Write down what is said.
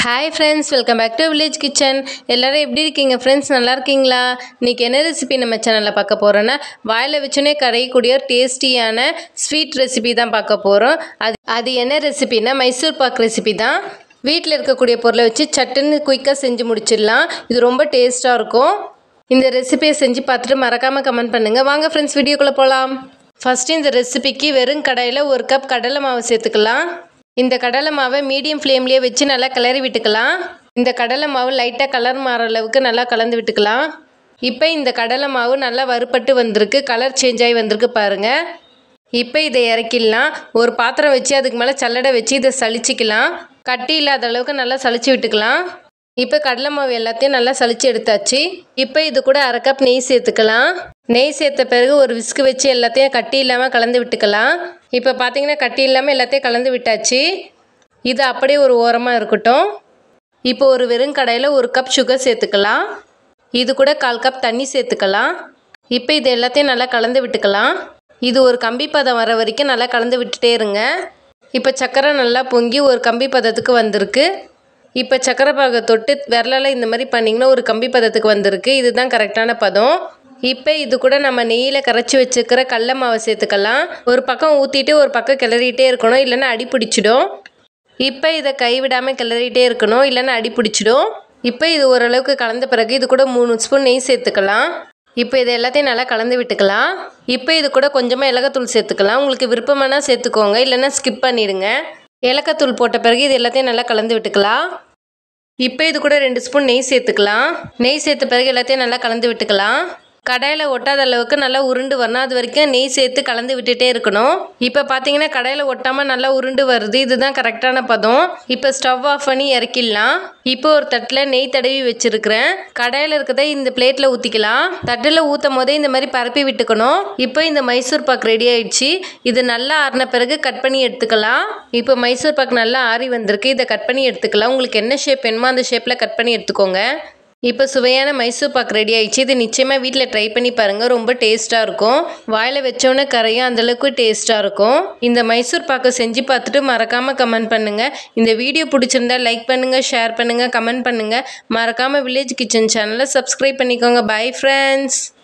hi friends welcome back to Village Kitchen எல்லோரும் எப்படி இருக்கீங்க ஃப்ரெண்ட்ஸ் நல்லா இருக்கீங்களா இன்றைக்கி என்ன ரெசிபி நம்ம சேனலில் பார்க்க போகிறோன்னா வாயில் வச்சோன்னே கரையக்கூடிய ஒரு டேஸ்டியான ஸ்வீட் ரெசிபி தான் பார்க்க போகிறோம் அது அது என்ன ரெசிபினா மைசூர் பாக் ரெசிபி தான் வீட்டில் இருக்கக்கூடிய பொருளை வச்சு சட்டுன்னு குயிக்காக செஞ்சு முடிச்சிடலாம் இது ரொம்ப டேஸ்ட்டாக இருக்கும் இந்த ரெசிபியை செஞ்சு பார்த்துட்டு மறக்காமல் கமெண்ட் பண்ணுங்கள் வாங்க ஃப்ரெண்ட்ஸ் வீடியோக்குள்ளே போகலாம் ஃபஸ்ட்டு இந்த ரெசிபிக்கு வெறும் கடாயில் ஒரு கப் கடலை மாவு சேர்த்துக்கலாம் இந்த கடலை மாவை மீடியம் ஃப்ளேம்லேயே வச்சு நல்லா கிளறி விட்டுக்கலாம் இந்த கடலை மாவு லைட்டாக கலர் மாற அளவுக்கு நல்லா கலந்து விட்டுக்கலாம் இப்போ இந்த கடலை மாவு நல்லா வறுபட்டு வந்திருக்கு கலர் சேஞ்ச் ஆகி வந்திருக்கு பாருங்கள் இப்போ இதை இறக்கிடலாம் ஒரு பாத்திரம் வச்சு அதுக்கு மேலே சல்லடை வச்சு இதை சளிச்சிக்கலாம் கட்டி இல்லாத அளவுக்கு நல்லா சளிச்சு விட்டுக்கலாம் இப்போ கடலை மாவு எல்லாத்தையும் நல்லா சளிச்சு எடுத்தாச்சு இப்போ இது கூட அரை கப் நெய் சேர்த்துக்கலாம் நெய் சேர்த்த பிறகு ஒரு விஸ்கு வச்சு எல்லாத்தையும் கட்டி இல்லாமல் கலந்து விட்டுக்கலாம் இப்போ பார்த்தீங்கன்னா கட்டி இல்லாமல் எல்லாத்தையும் கலந்து விட்டாச்சு இது அப்படியே ஒரு ஓரமாக இருக்கட்டும் இப்போ ஒரு வெறும் கடையில் ஒரு கப் சுகர் சேர்த்துக்கலாம் இது கூட கால் கப் தண்ணி சேர்த்துக்கலாம் இப்போ இது எல்லாத்தையும் நல்லா கலந்து விட்டுக்கலாம் இது ஒரு கம்பி பதம் வர வரைக்கும் நல்லா கலந்து விட்டுட்டே இருங்க இப்போ சர்க்கரை நல்லா பொங்கி ஒரு கம்பி பதத்துக்கு வந்திருக்கு இப்போ சக்கரை பாகை தொட்டு விரலால் இந்த மாதிரி பண்ணிங்கன்னா ஒரு கம்பி பதத்துக்கு வந்திருக்கு இதுதான் கரெக்டான பதம் இப்போ இது கூட நம்ம நெய்யில் கரைச்சி வச்சுக்கிற கடல மாவை சேர்த்துக்கலாம் ஒரு பக்கம் ஊற்றிட்டு ஒரு பக்கம் கிளறிட்டே இருக்கணும் இல்லைன்னா அடி பிடிச்சிடும் இப்போ இதை கைவிடாமல் கிளறிட்டே இருக்கணும் இல்லைன்னா அடி பிடிச்சிடும் இப்போ இது ஓரளவுக்கு கலந்த பிறகு இது கூட மூணு ஸ்பூன் நெய் சேர்த்துக்கலாம் இப்போ இது எல்லாத்தையும் நல்லா கலந்து விட்டுக்கலாம் இப்போ இது கூட கொஞ்சமாக ஏலக்காத்தூள் சேர்த்துக்கலாம் உங்களுக்கு விருப்பமானா சேர்த்துக்கோங்க இல்லைன்னா ஸ்கிப் பண்ணிடுங்க ஏலக்காத்தூள் போட்ட பிறகு இது எல்லாத்தையும் நல்லா கலந்து விட்டுக்கலாம் இப்போ இது கூட ரெண்டு ஸ்பூன் நெய் சேர்த்துக்கலாம் நெய் சேர்த்த பிறகு எல்லாத்தையும் நல்லா கலந்து விட்டுக்கலாம் கடாயில் ஒட்டாத அளவுக்கு நல்லா உருண்டு வரணும் அது வரைக்கும் நெய் சேர்த்து கலந்து விட்டுட்டே இருக்கணும் இப்போ பார்த்தீங்கன்னா கடாயில் ஒட்டாமல் நல்லா உருண்டு வருது இதுதான் கரெக்டான பதம் இப்போ ஸ்டவ் ஆஃப் பண்ணி இறக்கிடலாம் இப்போ ஒரு தட்டில் நெய் தடவி வச்சுருக்கிறேன் கடாயில் இருக்கிறத இந்த பிளேட்டில் ஊற்றிக்கலாம் தட்டில் ஊற்றும் போதே இந்த மாதிரி பரப்பி விட்டுக்கணும் இப்போ இந்த மைசூர் பாக் ரெடி ஆயிடுச்சு இது நல்லா ஆறின பிறகு கட் பண்ணி எடுத்துக்கலாம் இப்போ மைசூர் பாக் நல்லா ஆறி வந்திருக்கு இதை கட் பண்ணி எடுத்துக்கலாம் உங்களுக்கு என்ன ஷேப் வேணுமோ அந்த ஷேப்பில் கட் பண்ணி எடுத்துக்கோங்க இப்போ சுவையான மைசூர் பாக் ரெடி ஆயிடுச்சு இது நிச்சயமாக வீட்டில் ட்ரை பண்ணி பாருங்கள் ரொம்ப டேஸ்ட்டாக இருக்கும் வாயில் வச்சோன்னே கரையும் அந்தளவுக்கு டேஸ்ட்டாக இருக்கும் இந்த மைசூர் பாக்கை செஞ்சு பார்த்துட்டு மறக்காமல் கமெண்ட் பண்ணுங்கள் இந்த வீடியோ பிடிச்சிருந்தா லைக் பண்ணுங்கள் ஷேர் பண்ணுங்கள் கமெண்ட் பண்ணுங்கள் மறக்காமல் வில்லேஜ் கிச்சன் சேனலை சப்ஸ்கிரைப் பண்ணிக்கோங்க பை ஃப்ரெண்ட்ஸ்